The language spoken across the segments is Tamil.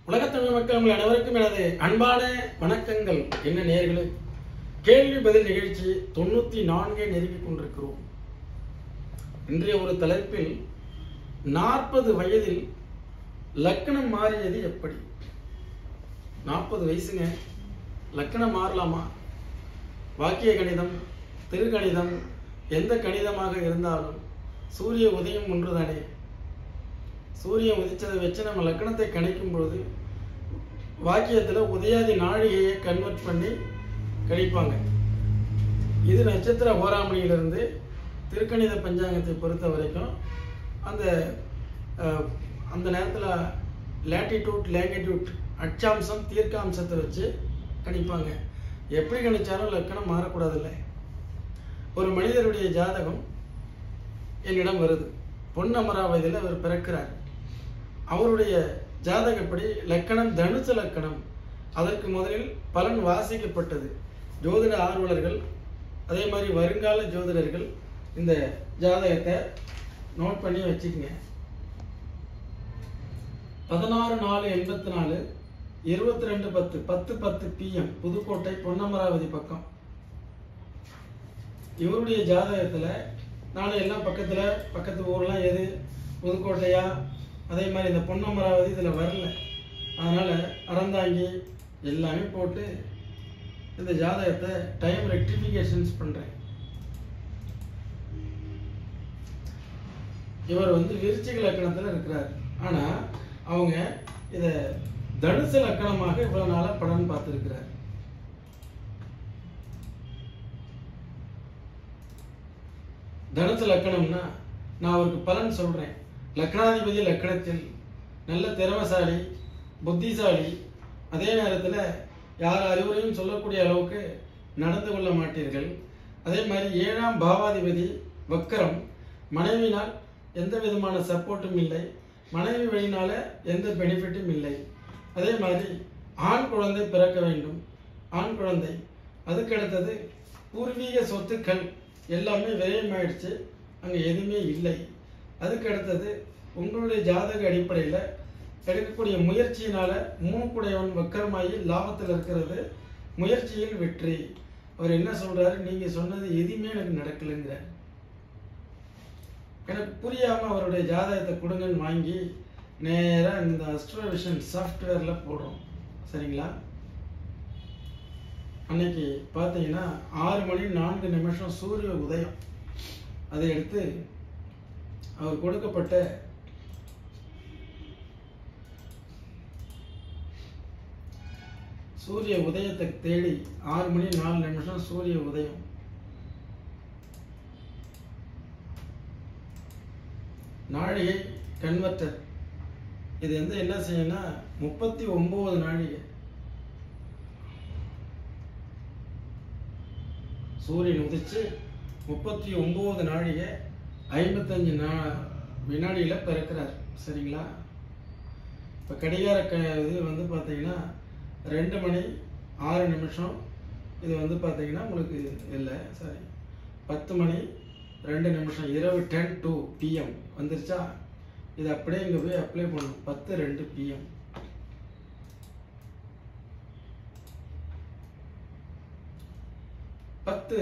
உலகத்தமிழ் மக்கள் உங்கள் அனைவருக்கும் எனது அன்பான வணக்கங்கள் என்ன நேர்களே கேள்வி பதில் நிகழ்ச்சி தொண்ணூத்தி நான்கை நெருங்கிக் கொண்டிருக்கிறோம் இன்றைய ஒரு தலைப்பில் நாற்பது வயதில் லக்கணம் மாறியது எப்படி நாற்பது வயசுங்க லக்கணம் மாறலாமா வாக்கிய கணிதம் திருக்கணிதம் எந்த கணிதமாக இருந்தாலும் சூரிய உதயம் ஒன்றுதானே சூரியன் உதிச்சதை வச்சு நம்ம லக்கணத்தை கணிக்கும் பொழுது வாக்கியத்தில் உதயாதி நாழிகையை கன்வெர்ட் பண்ணி கணிப்பாங்க இது நட்சத்திர ஹோராமணியிலிருந்து திருக்கணித பஞ்சாங்கத்தை பொறுத்த வரைக்கும் அந்த அஹ், அந்த நேரத்தில் லேட்டிடியூட் லேங்கிடியூட் அச்சாம்சம் தீர்க்காம்சத்தை வச்சு கணிப்பாங்க எப்படி கணிச்சாலும் லக்கணம் மாறக்கூடாதுல்ல ஒரு மனிதருடைய ஜாதகம் என்னிடம் வருது பொன் அமராவதியில் அவர் பிறக்கிறார் அவருடைய ஜாதகப்படி லக்கணம் தனுசு லக்கணம் அதற்கு முதலில் பலன் வாசிக்கப்பட்டது ஜோதிட ஆர்வலர்கள் அதே மாதிரி வருங்கால ஜோதிடர்கள் இந்த ஜாதகத்தை நோட் பண்ணி வச்சுக்கங்க பதினாறு நாலு எண்பத்தி நாலு இருபத்தி ரெண்டு பத்து பத்து பத்து பிஎம் புதுக்கோட்டை பொன்னமராவதி பக்கம் இவருடைய ஜாதகத்துல நானும் எல்லாம் பக்கத்துல பக்கத்து ஊர்லாம் எது புதுக்கோட்டையா அதே மாதிரி இந்த பொன்னமராவதி இதுல வரல அதனால அறந்தாங்கி எல்லாமே போட்டு இந்த ஜாதகத்தை டைம் ரெக்டிஃபிகேஷன்ஸ் பண்றேன் இவர் வந்து விருச்சிக லக்கணத்துல இருக்கிறார் ஆனா அவங்க இத தனுசு லக்கணமாக இவ்வளவு நாளா படம் பார்த்திருக்கிறார் தனுசு லக்கணம்னா நான் அவருக்கு பலன் சொல்றேன் லக்னாதிபதி லக்கணத்தில் நல்ல திறமசாலி புத்திசாலி அதே நேரத்தில் யார் அறிவுரையும் சொல்லக்கூடிய அளவுக்கு நடந்து கொள்ள மாட்டீர்கள் அதே மாதிரி ஏழாம் பாவாதிபதி வக்கரம் மனைவினால் எந்த விதமான சப்போர்ட்டும் இல்லை மனைவி வழினால எந்த பெனிஃபிட்டும் இல்லை அதே மாதிரி ஆண் குழந்தை பிறக்க வேண்டும் ஆண் குழந்தை அதுக்கு அடுத்தது பூர்வீக சொத்துக்கள் எல்லாமே விரயமாயிடுச்சு அங்கே எதுவுமே இல்லை அதுக்கு அடுத்தது உங்களுடைய ஜாதக அடிப்படையில் எடுக்கக்கூடிய முயற்சியினால மூணுக்குடையவன் வக்கரமாகி லாபத்தில் இருக்கிறது முயற்சியில் வெற்றி அவர் என்ன சொல்றாரு நீங்க சொன்னது எதுவுமே எனக்கு நடக்கலைங்கிறார் எனக்கு புரியாம அவருடைய ஜாதகத்தை கொடுங்கன்னு வாங்கி நேரா இந்த அஸ்ட்ரோவிஷன் சாஃப்ட்வேர்ல போடுறோம் சரிங்களா அன்னைக்கு பார்த்தீங்கன்னா ஆறு மணி நான்கு நிமிஷம் சூரிய உதயம் அதை எடுத்து அவர் கொடுக்கப்பட்ட சூரிய உதயத்தை தேடி ஆறு மணி நாலு நிமிஷம் சூரிய உதயம் நாழிகை கன்வெர்ட்டர் இது வந்து என்ன செய்யணும்னா முப்பத்தி ஒன்பது நாழிகை சூரியன் உதிச்சு முப்பத்தி ஒன்பது நாழிகை ஐம்பத்தஞ்சு நா வினாடியில் பிறக்கிறார் சரிங்களா இப்போ கடிகார க இது வந்து பார்த்தீங்கன்னா ரெண்டு மணி ஆறு நிமிஷம் இது வந்து பார்த்தீங்கன்னா உங்களுக்கு இல்லை சாரி பத்து மணி ரெண்டு நிமிஷம் இரவு டென் டு பிஎம் வந்துருச்சா இது அப்படியே இங்கே போய் அப்ளை பண்ணணும் பத்து ரெண்டு பிஎம் பத்து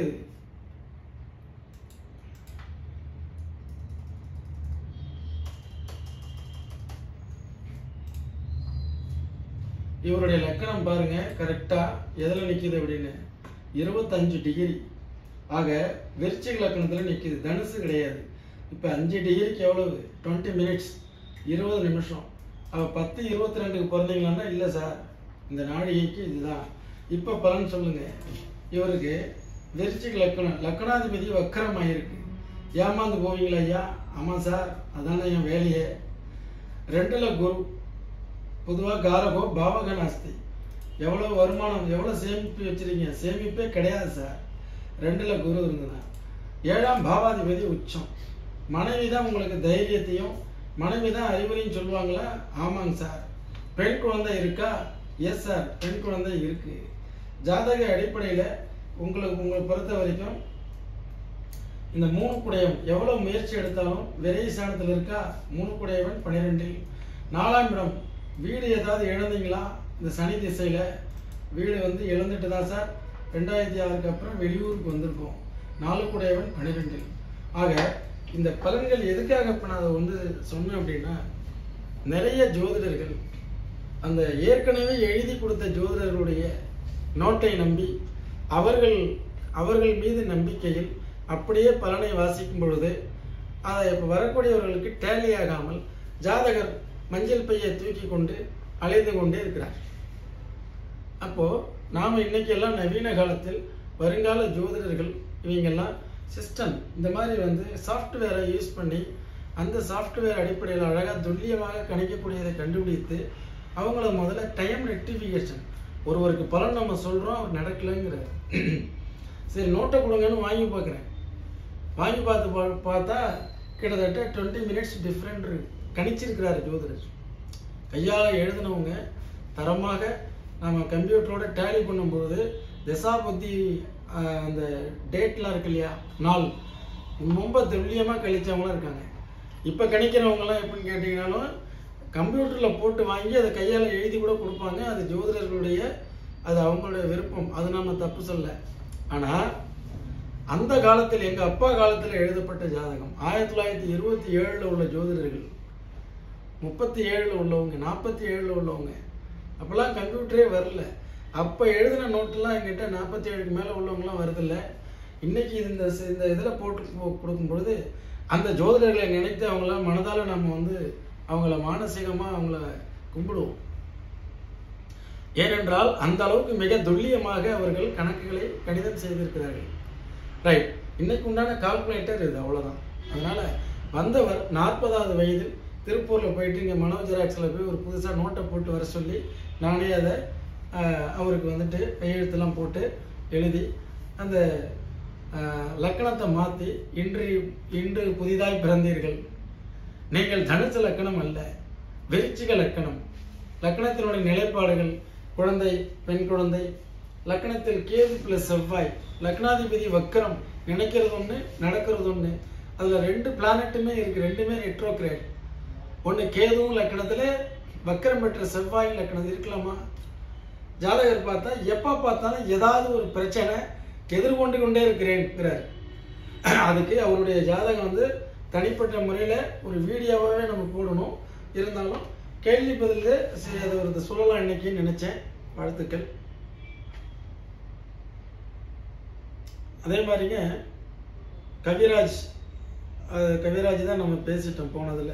இவருடைய லக்கணம் பாருங்க கரெக்டா எதுல நிக்குது அப்படின்னு இருபத்தஞ்சு டிகிரி ஆக விருச்சிக லக்கணத்துல நிக்குது தனுசு கிடையாது இப்ப அஞ்சு டிகிரிக்கு எவ்வளவு டுவெண்ட்டி மினிட்ஸ் இருபது நிமிஷம் அவ பத்து இருபத்தி ரெண்டுக்கு பிறந்தீங்களான்னா இல்ல சார் இந்த நாழிகைக்கு இதுதான் இப்ப பலன் சொல்லுங்க இவருக்கு விருச்சிக லக்கணம் லக்கணாதிபதி வக்கரம் ஆயிருக்கு ஏமாந்து போவீங்களா ஐயா ஆமா சார் அதானே என் வேலையே ரெண்டுல குரு பொதுவாக காரகோ பாவக நாஸ்தி எவ்வளோ வருமானம் எவ்வளோ சேமிப்பு வச்சிருக்கீங்க சேமிப்பே கிடையாது சார் ரெண்டுல குரு இருந்ததுன்னா ஏழாம் பாவாதிபதி உச்சம் மனைவி தான் உங்களுக்கு தைரியத்தையும் மனைவி தான் அறிவுரையும் சொல்லுவாங்களா ஆமாங்க சார் பெண் குழந்தை இருக்கா எஸ் சார் பெண் குழந்தை இருக்கு ஜாதக அடிப்படையில் உங்களுக்கு உங்களை பொறுத்த வரைக்கும் இந்த மூணு குடையவன் எவ்வளவு முயற்சி எடுத்தாலும் விரை ஸ்தானத்தில் இருக்கா மூணு குடையவன் பன்னிரெண்டில் நாலாம் இடம் வீடு ஏதாவது இழந்தீங்களா இந்த சனி திசையில வீடு வந்து இழந்துட்டு தான் சார் ரெண்டாயிரத்தி ஆறுக்கு அப்புறம் வெளியூருக்கு வந்திருக்கோம் நாலு குடையவன் பன்னிரெண்டில் ஆக இந்த பலன்கள் எதுக்காக இப்போ நான் அதை வந்து சொன்னேன் அப்படின்னா நிறைய ஜோதிடர்கள் அந்த ஏற்கனவே எழுதி கொடுத்த ஜோதிடர்களுடைய நோட்டை நம்பி அவர்கள் அவர்கள் மீது நம்பிக்கையில் அப்படியே பலனை வாசிக்கும் பொழுது அதை இப்போ வரக்கூடியவர்களுக்கு டேலி ஆகாமல் ஜாதகர் மஞ்சள் பையை தூக்கி கொண்டு அலைந்து கொண்டே இருக்கிறார் அப்போ நாம இன்னைக்கு எல்லாம் நவீன காலத்தில் வருங்கால ஜோதிடர்கள் இவங்கெல்லாம் சிஸ்டம் இந்த மாதிரி வந்து சாஃப்ட்வேரை யூஸ் பண்ணி அந்த சாஃப்ட்வேர் அடிப்படையில் அழகாக துல்லியமாக கணிக்கக்கூடியதை கண்டுபிடித்து அவங்கள முதல்ல டைம் ரெக்டிஃபிகேஷன் ஒருவருக்கு பலன் நம்ம சொல்கிறோம் அவர் நடக்கலைங்கிறார் சரி நோட்டை கொடுங்கன்னு வாங்கி பார்க்குறேன் வாங்கி பார்த்து பா- பார்த்தா கிட்டத்தட்ட டுவெண்ட்டி மினிட்ஸ் டிஃப்ரெண்ட் கணிச்சிருக்கிறாரு ஜோதிடர் கையால் எழுதினவங்க தரமாக நம்ம கம்ப்யூட்டரோட டேலி பண்ணும்பொழுது திசாபுத்தி ஆஹ், அந்த டேட்லாம் இருக்கு இல்லையா நாள் ரொம்ப துல்லியமாக கழிச்சவங்களாம் இருக்காங்க இப்போ கணிக்கிறவங்கலாம் எப்படின்னு கேட்டிங்கனாலும் கம்ப்யூட்டரில் போட்டு வாங்கி அதை கையால் எழுதி கூட கொடுப்பாங்க அது ஜோதிடர்களுடைய அது அவங்களுடைய விருப்பம் அது நம்ம தப்பு சொல்ல ஆனால் அந்த காலத்தில் எங்க அப்பா காலத்தில் எழுதப்பட்ட ஜாதகம் ஆயிரத்தி தொள்ளாயிரத்தி இருபத்தி ஏழுல உள்ள ஜோதிடர்கள் முப்பத்தி ஏழுல உள்ளவங்க நாற்பத்தி ஏழுல உள்ளவங்க அப்பெல்லாம் கம்ப்யூட்டரே வரல அப்போ எழுதின நோட்டெல்லாம் எங்கிட்ட நாற்பத்தி ஏழுக்கு மேலே உள்ளவங்கலாம் வருதில்ல இன்னைக்கு இது இந்த சி- இந்த இதில் போட்டு கொ- கொடுக்கும்பொழுது அந்த ஜோதிடர்களை நினைத்து அவங்கள மனதால நம்ம வந்து அவங்கள மானசீகமாக அவங்கள கும்பிடுவோம் ஏனென்றால் அந்த அளவுக்கு மிக துல்லியமாக அவர்கள் கணக்குகளை கணிதம் செய்திருக்கிறார்கள் ரைட் இன்னைக்கு உண்டான கால்குலேட்டர் இது அவ்வளவுதான் அதனால வந்தவர் நாற்பதாவது வயதில் திருப்பூர்ல போயிட்டு இங்க மனோ ஜெராக்ஸ்ல போய் ஒரு புதுசா நோட்டை போட்டு வர சொல்லி நானே அதை ஆஹ், அவருக்கு வந்துட்டு கையெழுத்தெல்லாம் போட்டு எழுதி அந்த ஆஹ், லக்கணத்தை மாத்தி இன்று இன்று புதிதாய் பிறந்தீர்கள் நீங்கள் தனுசு லக்கணம் அல்ல விருச்சிக லக்கணம் லக்கணத்தினுடைய நிலைப்பாடுகள் குழந்தை பெண் குழந்தை லக்கணத்தில் கேது பிளஸ் செவ்வாய் லக்னாதிபதி வக்கரம் நினைக்கிறது ஒண்ணு நடக்கிறது ஒண்ணு அதுல ரெண்டு பிளானட்டுமே இருக்கு ரெண்டுமே ரெட்ரோகிரேட் ஒண்ணு கேதுவும் லக்கணத்துல வக்கரம் பெற்ற செவ்வாய் லக்கணம் இருக்கலாமா ஜாதகர் பார்த்தா எப்ப பார்த்தாலும் ஏதாவது ஒரு பிரச்சனை எதிர்கொண்டு கொண்டே இருக்கிறேன்ங்கிறார் அதுக்கு அவருடைய ஜாதகம் வந்து தனிப்பட்ட முறையில் ஒரு வீடியோவாகவே நம்ம போடணும் இருந்தாலும் கேள்வி பதில் சரி அதை ஒரு சொல்லலாம் இன்னைக்குன்னு நினைச்சேன் வாழ்த்துக்கள் அதே மாதிரிங்க கவிராஜ் அது கவிராஜ் தான் நம்ம பேசிட்டோம் போனதுல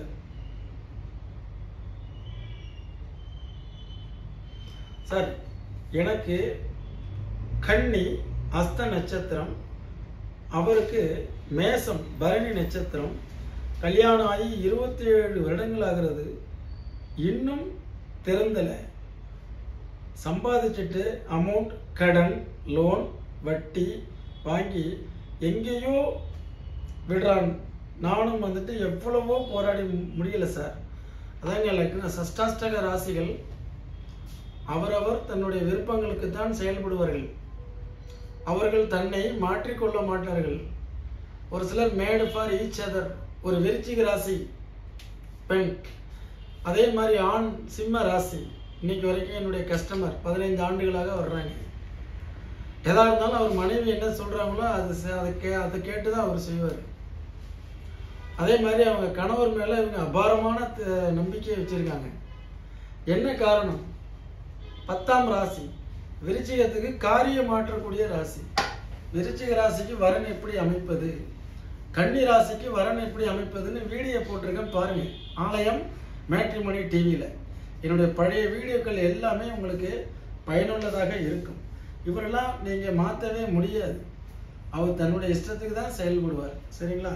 சார் எனக்கு கன்னி அஸ்த நட்சத்திரம் அவருக்கு மேசம் பரணி நட்சத்திரம் கல்யாணம் ஆகி இருபத்தி ஏழு வருடங்கள் ஆகிறது இன்னும் திறந்தலை சம்பாதிச்சுட்டு அமௌண்ட் கடன் லோன் வட்டி வாங்கி எங்கேயோ விடுறான் நானும் வந்துட்டு எவ்வளவோ போராடி மு- முடியல சார் அதாங்க லக்ன சஷ்டாஷ்டக ராசிகள் அவரவர் தன்னுடைய விருப்பங்களுக்கு தான் செயல்படுவார்கள் அவர்கள் தன்னை மாற்றிக்கொள்ள மாட்டார்கள் ஒரு சிலர் மேடு ஃபார் ஈச் அதர் ஒரு விருச்சிக ராசி பெண் அதே மாதிரி ஆண் சிம்ம ராசி இன்னைக்கு வரைக்கும் என்னுடைய கஸ்டமர் பதினைந்து ஆண்டுகளாக வர்றாங்க எதா இருந்தாலும் அவர் மனைவி என்ன சொல்றாங்களோ அது செ- அதை கே அதை கேட்டு தான் அவர் செய்வார் அதே மாதிரி அவங்க கணவர் மேல இவங்க அபாரமான த- நம்பிக்கையை வச்சிருக்காங்க என்ன காரணம் பத்தாம் ராசி விருச்சிகத்துக்கு காரியம் மாற்றக்கூடிய ராசி விருச்சிக ராசிக்கு வரன் எப்படி அமைப்பது கன்னி ராசிக்கு வரன் எப்படி அமைப்பதுன்னு வீடியோ போட்டிருக்கேன் பாருங்க ஆலயம் மேட்ரிமணி டிவியில் என்னுடைய பழைய வீடியோக்கள் எல்லாமே உங்களுக்கு பயனுள்ளதாக இருக்கும் இவரெல்லாம் நீங்க மாற்றவே முடியாது அவர் தன்னுடைய இஷ்டத்துக்கு தான் செயல்படுவார் சரிங்களா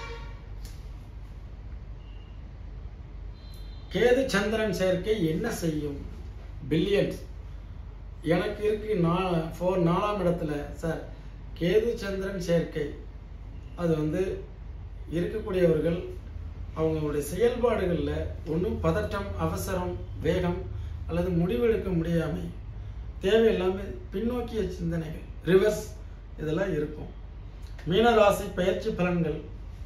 கேது சந்திரன் சேர்க்கை என்ன செய்யும் பில்லியன்ஸ் எனக்கு இருக்கு நான் ஃபோர் நாலாம் இடத்துல சார் கேது சந்திரன் சேர்க்கை அது வந்து இருக்கக்கூடியவர்கள் அவங்களுடைய செயல்பாடுகளில் ஒன்றும் பதட்டம் அவசரம் வேகம் அல்லது முடிவெடுக்க முடியாமை தேவையில்லாமல் பின்னோக்கிய சிந்தனைகள் ரிவர்ஸ் இதெல்லாம் இருக்கும் மீனராசி பயிற்சி பலன்கள்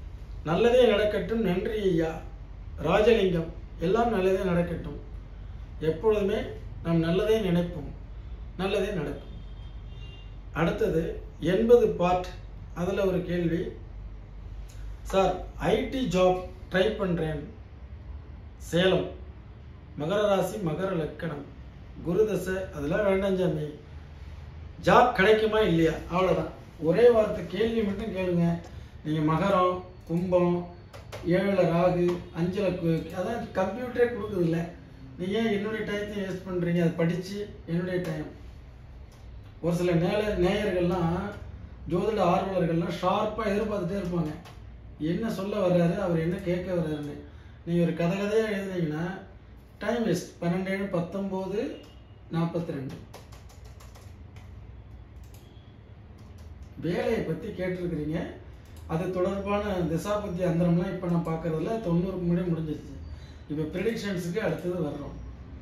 நல்லதே நடக்கட்டும் நன்றி ஐயா ராஜலிங்கம் எல்லாம் நல்லதே நடக்கட்டும் எப்பொழுதுமே நாம் நல்லதே நினைப்போம் நல்லதே நடக்கும் அடுத்தது எண்பது பார்ட் அதில் ஒரு கேள்வி சார் ஐடி ஜாப் ட்ரை பண்ணுறேன் சேலம் மகர ராசி மகர லக்கணம் குரு தசை அதெல்லாம் வேண்டாம் சாமி ஜாப் கிடைக்குமா இல்லையா அவ்வளோதான் ஒரே வார்த்தை கேள்வி மட்டும் கேளுங்க நீங்கள் மகரம் கும்பம் ஏழில் ராகு அஞ்சில் கு அதான் கம்ப்யூட்டரே கொடுக்குதில்ல நீங்கள் ஏன் என்னுடைய டயத்தை வேஸ்ட் பண்ணுறீங்க அதை படித்து என்னுடைய டைம் ஒரு சில நேர நேயர்கள்லாம் ஜோதிட ஆர்வலர்கள்லாம் ஷார்ப்பாக எதிர்பார்த்துட்டே இருப்பாங்க என்ன சொல்ல வர்றாரு அவர் என்ன கேட்க வர்றாருன்னு நீங்கள் ஒரு கதை கதையாக எழுதுனீங்கன்னா டைம் வேஸ்ட் பன்னெண்டு ஏழு பத்தொம்போது நாற்பத்தி ரெண்டு வேலையை பற்றி கேட்டிருக்கிறீங்க அது தொடர்பான திசாபுத்தி அந்தரம்லாம் இப்போ நான் பார்க்கறதில்ல தொண்ணூறுக்கு முன்னாடி முடிஞ்சிருச்சு இப்போ ப்ரிடிக்ஷன்ஸுக்கு அடுத்தது வர்றோம்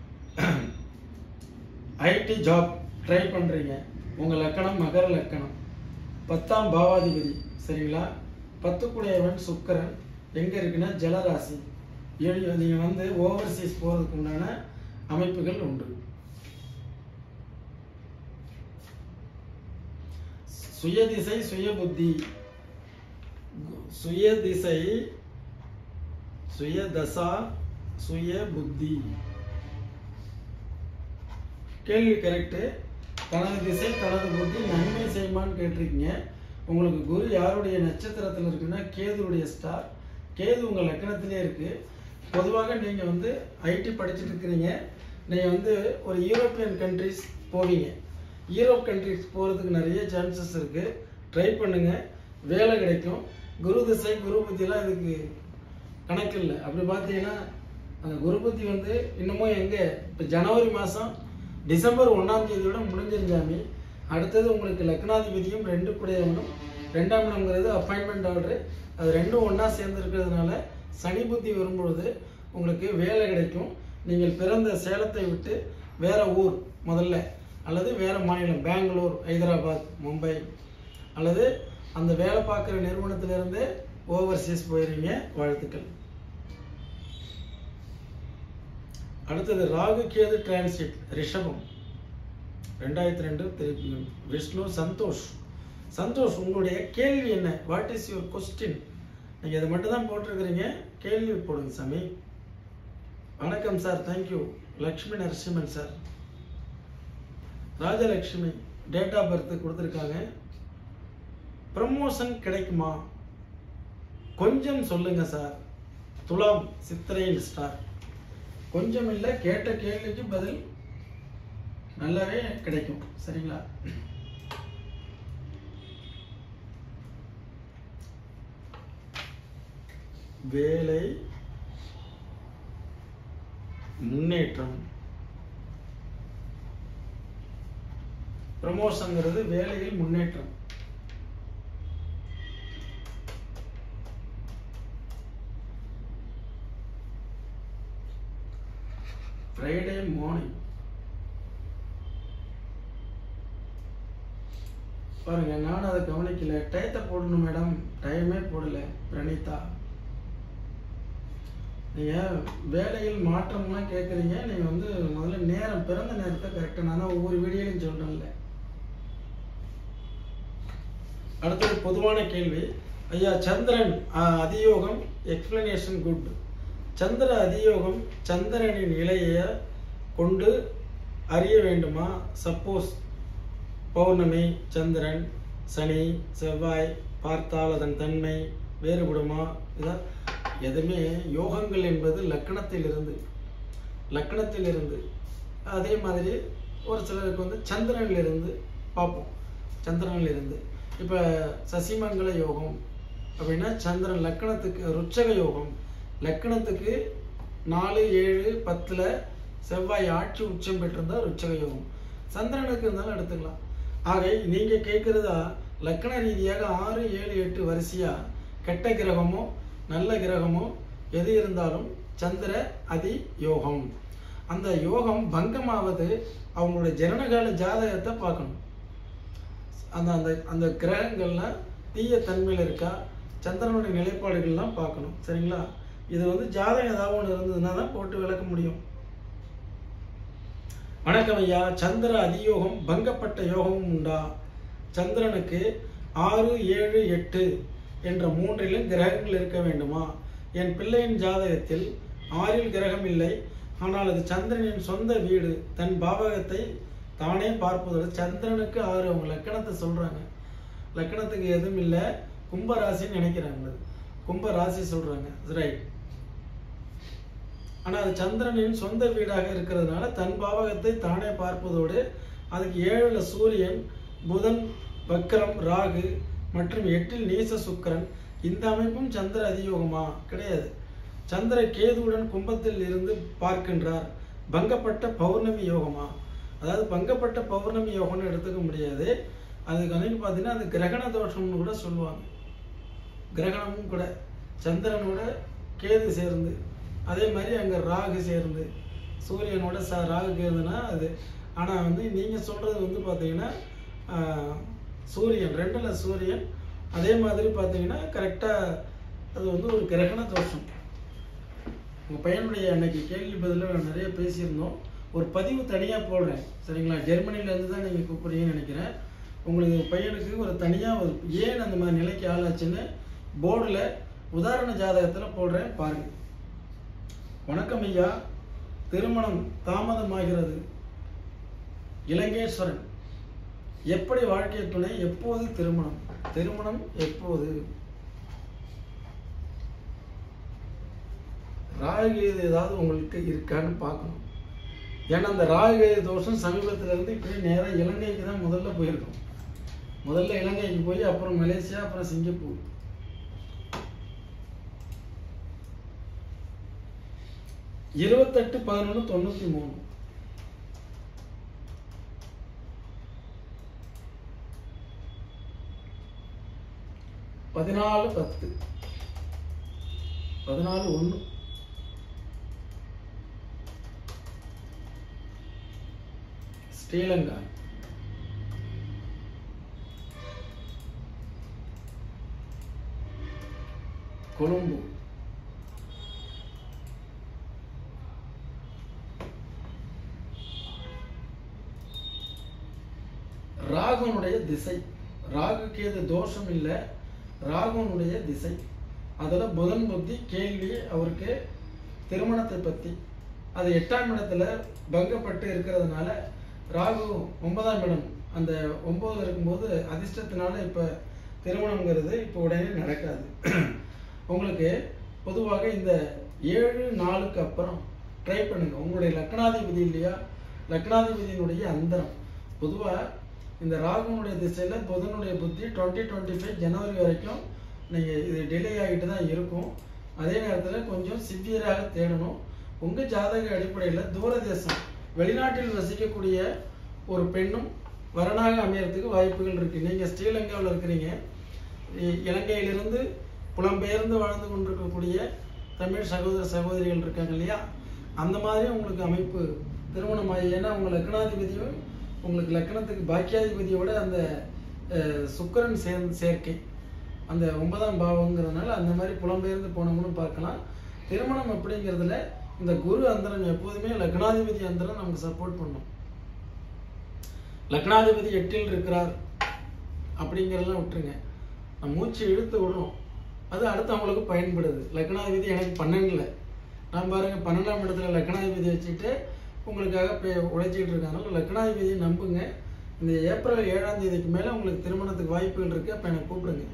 ஐடி ஜாப் ட்ரை பண்ணுறீங்க உங்கள் லக்கணம் மகர லக்கணம் பத்தாம் பாவாதிபதி சரிங்களா பத்துக்குடையவன் சுக்கரன் எங்கே இருக்குன்னா ஜலராசி ஏழு நீங்கள் வந்து ஓவர்சீஸ் போகிறதுக்கு உண்டான அமைப்புகள் உண்டு சுயதிசை சுயபுத்தி சுயதிசை சுயதசா சுய புத்தி கேள்வி கரெக்டு தனது திசை தனது புத்தி நன்மை செய்யுமான்னு கேட்டிருக்கீங்க உங்களுக்கு குரு யாருடைய நட்சத்திரத்தில் இருக்குன்னா கேதுவுடைய ஸ்டார் கேது உங்கள் லக்கணத்திலே இருக்கு பொதுவாக நீங்கள் வந்து ஐடி படிச்சுட்டு இருக்கிறீங்க நீங்கள் வந்து ஒரு யூரோப்பியன் கண்ட்ரிஸ் போவீங்க யூரோப் கண்ட்ரிஸ் போகிறதுக்கு நிறைய சான்சஸ் இருக்குது ட்ரை பண்ணுங்கள் வேலை கிடைக்கும் குரு திசை குரு புத்திலாம் இதுக்கு கணக்கு இல்லை அப்படி பார்த்தீங்கன்னா அந்த குரு புத்தி வந்து இன்னமும் எங்கே இப்போ ஜனவரி மாதம் டிசம்பர் ஒன்றாம் தேதியோட முடிஞ்சிருந்தாமே அடுத்தது உங்களுக்கு லக்னாதிபதியும் ரெண்டு குடையவனும் ரெண்டாம் இடம்ங்கிறது அப்பாயின்மெண்ட் ஆர்டரு அது ரெண்டும் ஒன்றா சேர்ந்து இருக்கிறதுனால சனி புத்தி வரும்பொழுது உங்களுக்கு வேலை கிடைக்கும் நீங்கள் பிறந்த சேலத்தை விட்டு வேற ஊர் முதல்ல அல்லது வேற மாநிலம் பெங்களூர் ஹைதராபாத் மும்பை அல்லது அந்த வேலை பார்க்குற நிறுவனத்திலிருந்து ஓவர்சீஸ் போயிருவீங்க வாழ்த்துக்கள் அடுத்தது ராகு கேது டிரான்சிட் ரிஷபம் ரெண்டாயிரத்தி ரெண்டு திருப்பி விஷ்ணு சந்தோஷ் சந்தோஷ் உங்களுடைய கேள்வி என்ன வாட் இஸ் யுவர் கொஸ்டின் நீங்கள் இதை மட்டும் தான் போட்டிருக்கிறீங்க கேள்வி போடுங்க சாமி வணக்கம் sir thank you Lakshmi Narasimhan sir Rajalakshmi date of birth கொடுத்துருக்காங்க ப்ரமோஷன் கிடைக்குமா கொஞ்சம் சொல்லுங்க சார் துலாம் சித்திரையில் ஸ்டார் கொஞ்சம் இல்லை கேட்ட கேள்விக்கு பதில் நல்லாவே கிடைக்கும் சரிங்களா வேலை முன்னேற்றம் ப்ரமோஷன்ங்கிறது வேலையில் முன்னேற்றம் ஃப்ரைடே மார்னிங் பாருங்க நானும் அதை கவனிக்கல டயத்தை போடணும் மேடம் டைமே போடல பிரணீதா நீங்க வேலையில் மாற்றம்லாம் கேட்குறீங்க நீங்க வந்து முதல்ல நேரம் பிறந்த நேரத்தை கரெக்டாக நான் தான் ஒவ்வொரு வீடியோலையும் சொல்றேன்ல அடுத்தது பொதுவான கேள்வி ஐயா சந்திரன் ஆஹ், அதியோகம் எக்ஸ்பிளனேஷன் குட் சந்திர அதியோகம் சந்திரனின் நிலையை கொண்டு அறிய வேண்டுமா சப்போஸ் பௌர்ணமி சந்திரன் சனி செவ்வாய் பார்த்தால் அதன் தன்மை வேறுபடுமா இதான் எதுவுமே யோகங்கள் என்பது லக்கணத்திலிருந்து லக்கணத்திலிருந்து அதே மாதிரி ஒரு சிலருக்கு வந்து சந்திரனிலிருந்து பார்ப்போம் சந்திரனிலிருந்து இப்போ சசிமங்கல யோகம் அப்படின்னா சந்திரன் லக்கணத்துக்கு ருச்சக யோகம் லக்கணத்துக்கு நாலு ஏழு பத்தில் செவ்வாய் ஆட்சி உச்சம் பெற்றிருந்தா ருச்சக யோகம் சந்திரனுக்கு இருந்தாலும் எடுத்துக்கலாம் ஆக நீங்க கேட்குறதா லக்கண ரீதியாக ஆறு ஏழு எட்டு வரிசையா கெட்ட கிரகமோ நல்ல கிரகமோ எது இருந்தாலும் சந்திர அதி யோகம் அந்த யோகம் பங்கமாவது அவங்களுடைய ஜனனகால ஜாதகத்தை பார்க்கணும் அந்த அந்த அந்த கிரகங்கள்லாம் தீய தன்மையில் இருக்கா சந்திரனுடைய நிலைப்பாடுகள்லாம் பார்க்கணும் சரிங்களா இது வந்து ஜாதகம் ஏதாவது ஒன்று இருந்ததுன்னா தான் போட்டு விளக்க முடியும் வணக்கம் ஐயா சந்திர அதியோகம் பங்கப்பட்ட யோகமும் உண்டா சந்திரனுக்கு ஆறு ஏழு எட்டு என்ற மூன்றிலும் கிரகங்கள் இருக்க வேண்டுமா என் பிள்ளையின் ஜாதகத்தில் ஆறில் கிரகம் இல்லை ஆனால் அது சந்திரனின் சொந்த வீடு தன் பாவகத்தை தானே பார்ப்பதோடு சந்திரனுக்கு ஆறு அவங்க லக்கணத்தை சொல்றாங்க லக்கணத்துக்கு எதுவும் இல்லை கும்ப ராசின்னு நினைக்கிறாங்க கும்ப ராசி சொல்றாங்க ரைட் ஆனா அது சந்திரனின் சொந்த வீடாக இருக்கிறதுனால தன் பாவகத்தை தானே பார்ப்பதோடு அதுக்கு ஏழுல சூரியன் புதன் வக்ரம் ராகு மற்றும் எட்டில் நீச சுக்கிரன் இந்த அமைப்பும் சந்திர அதியோகமா கிடையாது சந்திர கேதுவுடன் கும்பத்தில் இருந்து பார்க்கின்றார் பங்கப்பட்ட பௌர்ணமி யோகமா அதாவது பங்கப்பட்ட பௌர்ணமி யோகம்னு எடுத்துக்க முடியாது அதுக்கு வந்து பார்த்தீங்கன்னா அது கிரகண தோஷம்னு கூட சொல்லுவாங்க கிரகணமும் கூட சந்திரனோட கேது சேர்ந்து அதே மாதிரி அங்கே ராகு சேர்ந்து சூரியனோட ச ராகு கேதுனா அது ஆனால் வந்து நீங்கள் சொல்கிறது வந்து பார்த்தீங்கன்னா ஆஹ், சூரியன் ரெண்டில் சூரியன் அதே மாதிரி பார்த்தீங்கன்னா கரெக்டாக அது வந்து ஒரு கிரகண தோஷம் உங்கள் பையனுடைய அன்னைக்கு கேள்வி பதிலில் நான் நிறைய பேசியிருந்தோம் ஒரு பதிவு தனியாக போடுறேன் சரிங்களா ஜெர்மனிலேருந்து தான் நீங்கள் கூப்பிடுறீங்கன்னு நினைக்கிறேன் உங்களுக்கு பையனுக்கு ஒரு தனியாக ஒரு ஏன் அந்த மாதிரி நிலைக்கு ஆளாச்சுன்னு போர்டில் உதாரண ஜாதகத்தில் போடுறேன் பாருங்க வணக்கம் ஐயா திருமணம் தாமதமாகிறது இலங்கேஸ்வரன் எப்படி வாழ்க்கை துணை எப்போது திருமணம் திருமணம் எப்போது ராகுகேது ஏதாவது உங்களுக்கு இருக்கான்னு பார்க்கணும் ஏன்னா அந்த ராகுகேது தோஷம் சமீபத்துல இருந்து இப்படி நேரா இலங்கைக்கு தான் முதல்ல போயிருக்கும் முதல்ல இலங்கைக்கு போய் அப்புறம் மலேசியா அப்புறம் சிங்கப்பூர் இருபத்தெட்டு பதினொன்று தொண்ணூத்தி மூணு பதினாலு பத்து பதினாலு ஒன்று ஸ்ரீலங்கா கொழும்பு ராகுனுடைய திசை ராகு கேது தோஷம் இல்லை ராகுனுடைய திசை அதுல புதன் புத்தி கேள்வி அவருக்கு திருமணத்தை பத்தி அது எட்டாம் இடத்துல பங்கப்பட்டு இருக்கிறதுனால ராகு ஒன்பதாம் இடம் அந்த ஒன்பதுல இருக்கும்போது அதிர்ஷ்டத்தினால இப்ப திருமணம்ங்கிறது இப்போ உடனே நடக்காது உங்களுக்கு பொதுவாக இந்த ஏழு நாளுக்கு அப்புறம் ட்ரை பண்ணுங்க உங்களுடைய லக்னாதிபதி இல்லையா லக்னாதிபதியினுடைய அந்தரம் பொதுவா இந்த ராகுனுடைய திசையில புதனுடைய புத்தி டுவெண்ட்டி டுவெண்ட்டி ஃபைவ் ஜனவரி வரைக்கும் நீங்க இது டிலே ஆகிட்டு தான் இருக்கும் அதே நேரத்துல கொஞ்சம் சிவியராக தேடணும் உங்க ஜாதக அடிப்படையில தூரதேசம் வெளிநாட்டில் வசிக்கக்கூடிய ஒரு பெண்ணும் வரனாக அமையறதுக்கு வாய்ப்புகள் இருக்கு நீங்க ஸ்ரீலங்காவில் இருக்கிறீங்க இ- இலங்கையிலிருந்து புலம்பெயர்ந்து வாழ்ந்து கொண்டிருக்கக்கூடிய தமிழ் சகோதர சகோதரிகள் இருக்காங்க இல்லையா அந்த மாதிரி உங்களுக்கு அமைப்பு திருமணமாகி ஏன்னா உங்க லக்னாதிபதியும் உங்களுக்கு லக்னத்துக்கு பாக்கியாதிபதியோட அந்த அஹ், சுக்கிரன் சேர்ந்து சேர்க்கை அந்த ஒன்பதாம் பாவங்கிறதுனால அந்த மாதிரி புலம்பெயர்ந்து போனவங்களும் பார்க்கலாம் திருமணம் அப்படிங்கிறதுல இந்த குரு அந்தரம் எப்போதுமே லக்னாதிபதி அந்தரம் நமக்கு சப்போர்ட் பண்ணும் லக்னாதிபதி எட்டில் இருக்கிறார் அப்படிங்கிறதெல்லாம் விட்டுருங்க நம்ம மூச்சு இழுத்து விடுறோம் அது அடுத்தவங்களுக்கு பயன்படுது லக்னாதிபதி எனக்கு பன்னெண்டுல நான் பாருங்க பன்னெண்டாம் இடத்துல லக்னாதிபதி வச்சுட்டு உங்களுக்காக பே- உழைச்சிட்டு இருக்காங்க லக்னாதிபதியை நம்புங்க இந்த ஏப்ரல் ஏழாம் தேதிக்கு மேல உங்களுக்கு திருமணத்துக்கு வாய்ப்புகள் இருக்கு அப்ப எனக்கு கூப்பிடுங்க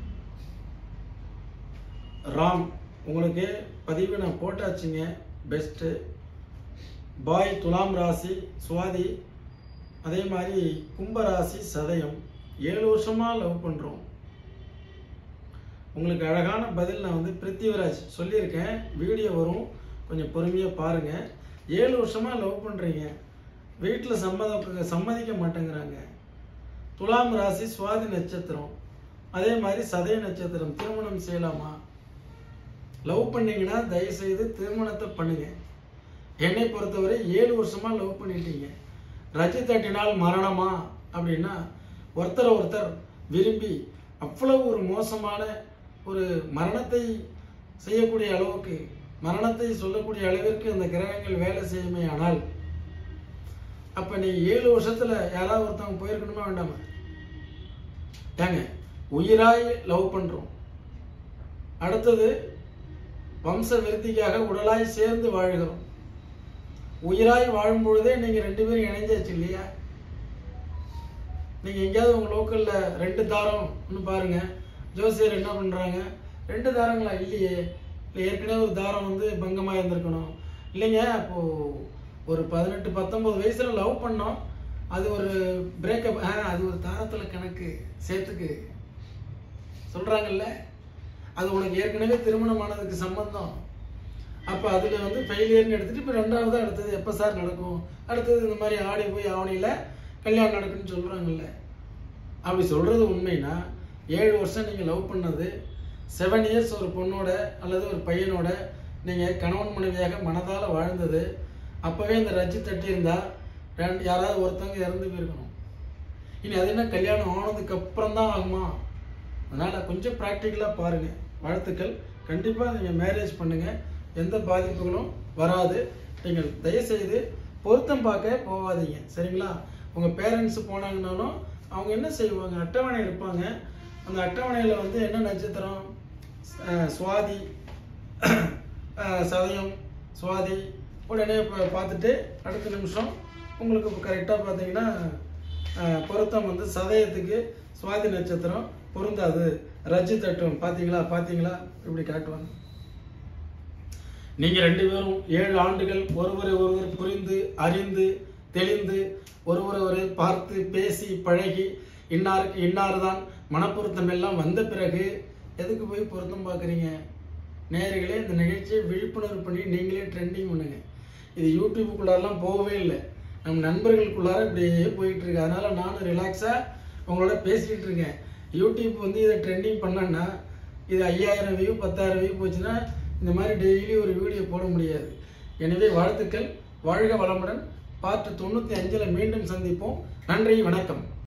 ராம் உங்களுக்கு பதிவு நான் போட்டாச்சுங்க பெஸ்ட்டு பாய் துலாம் ராசி சுவாதி அதே மாதிரி கும்ப ராசி சதயம் ஏழு வருஷமா லவ் பண்றோம் உங்களுக்கு அழகான பதில் நான் வந்து பிருத்திவிராஜ் சொல்லியிருக்கேன் வீடியோ வரும் கொஞ்சம் பொறுமையா பாருங்க ஏழு வருஷமா லவ் பண்றீங்க வீட்டில் சம்மத சம்மதிக்க மாட்டேங்கிறாங்க துலாம் ராசி சுவாதி நட்சத்திரம் அதே மாதிரி சதய நட்சத்திரம் திருமணம் செய்யலாமா லவ் பண்ணீங்கன்னா தயவு செய்து திருமணத்தை பண்ணுங்க என்னை பொறுத்தவரை ஏழு வருஷமா லவ் பண்ணிட்டீங்க ரஜி தட்டினால் மரணமா அப்படின்னா ஒருத்தரை ஒருத்தர் விரும்பி அவ்வளவு ஒரு மோசமான ஒரு மரணத்தை செய்யக்கூடிய அளவுக்கு மரணத்தை சொல்லக்கூடிய அளவிற்கு அந்த கிரகங்கள் வேலை செய்யுமே ஆனால் அப்ப நீ ஏழு வருஷத்துல யாராவது ஒருத்தவங்க போயிருக்கணுமா வேண்டாமா ஏங்க உயிராய் லவ் பண்றோம் அடுத்தது வம்ச விருத்திக்காக உடலாய் சேர்ந்து வாழ்கிறோம் உயிராய் வாழும் பொழுதே நீங்க ரெண்டு பேரும் இணைஞ்சாச்சு இல்லையா நீங்க எங்கேயாவது உங்க லோக்கல்ல ரெண்டு தாரம் பாருங்க ஜோசியர் என்ன பண்றாங்க ரெண்டு தாரங்களா இல்லையே இல்லை ஏற்கனவே ஒரு தாரம் வந்து பங்கமா இருந்திருக்கணும் இல்லைங்க அப்போ ஒரு பதினெட்டு பத்தொன்பது வயசுல லவ் பண்ணோம் அது ஒரு பிரேக்கப் அது ஒரு தாரத்துல கணக்கு சேர்த்துக்கு சொல்றாங்கல்ல அது உனக்கு ஏற்கனவே திருமணம் ஆனதுக்கு சம்பந்தம் அப்போ அதில் வந்து ஃபெயிலியர்னு எடுத்துட்டு இப்போ ரெண்டாவது அடுத்தது எப்போ சார் நடக்கும் அடுத்தது இந்த மாதிரி ஆடி போய் ஆவணியில் கல்யாணம் நடக்குன்னு சொல்கிறாங்கல்ல அப்படி சொல்கிறது உண்மைனா ஏழு வருஷம் நீங்கள் லவ் பண்ணது செவன் இயர்ஸ் ஒரு பொண்ணோட அல்லது ஒரு பையனோட நீங்கள் கணவன் மனைவியாக மனதால் வாழ்ந்தது அப்போவே இந்த ரஜி தட்டி இருந்தா ரெண்டு யாராவது ஒருத்தவங்க இறந்து போயிருக்கணும் இனி அது என்ன கல்யாணம் ஆனதுக்கு அப்புறம் தான் ஆகுமா அதனால் கொஞ்சம் ப்ராக்டிக்கலாக பாருங்கள் வாழ்த்துக்கள் கண்டிப்பாக நீங்கள் மேரேஜ் பண்ணுங்கள் எந்த பாதிப்புகளும் வராது நீங்கள் தயவுசெய்து பொருத்தம் பார்க்க போகாதீங்க சரிங்களா உங்கள் பேரண்ட்ஸ் போனாங்கனாலும் அவங்க என்ன செய்வாங்க அட்டவணை இருப்பாங்க அந்த அட்டவணையில் வந்து என்ன நட்சத்திரம் அஹ் சுவாதி அஹ் சதயம் சுவாதி உடனே இப்போ பார்த்துட்டு அடுத்த நிமிஷம் உங்களுக்கு இப்போ கரெக்டாக பார்த்தீங்கன்னா அஹ் பொருத்தம் வந்து சதயத்துக்கு சுவாதி நட்சத்திரம் பொருந்தாது ரஜி தட்டும் பார்த்தீங்களா பார்த்தீங்களா இப்படி காட்டுவாங்க நீங்க ரெண்டு பேரும் ஏழு ஆண்டுகள் ஒருவரை ஒருவர் புரிந்து அறிந்து தெளிந்து ஒருவரை ஒரு பார்த்து பேசி பழகி இன்னாருக்கு இன்னார்தான் மனப்பொருத்தம் எல்லாம் வந்த பிறகு எதுக்கு போய் பொருத்தம் பார்க்குறீங்க நேயர்களே இந்த நிகழ்ச்சியை விழிப்புணர்வு பண்ணி நீங்களே ட்ரெண்டிங் பண்ணுங்க இது யூடியூப்புக்குள்ளாரெல்லாம் போகவே இல்லை நம்ம நண்பர்களுக்குள்ளார இப்படியே போயிட்டு இருக்கு அதனால நானும் ரிலாக்ஸாக உங்களோட பேசிக்கிட்டு இருக்கேன் யூடியூப் வந்து இதை ட்ரெண்டிங் பண்ணேன்னா இது ஐயாயிரம் வியூ பத்தாயிரம் வியூ போச்சுன்னா இந்த மாதிரி டெய்லி ஒரு வீடியோ போட முடியாது எனவே வாழ்த்துக்கள் வாழ்க வளமுடன் பார்ட் தொண்ணூற்றி அஞ்சில் மீண்டும் சந்திப்போம் நன்றி வணக்கம்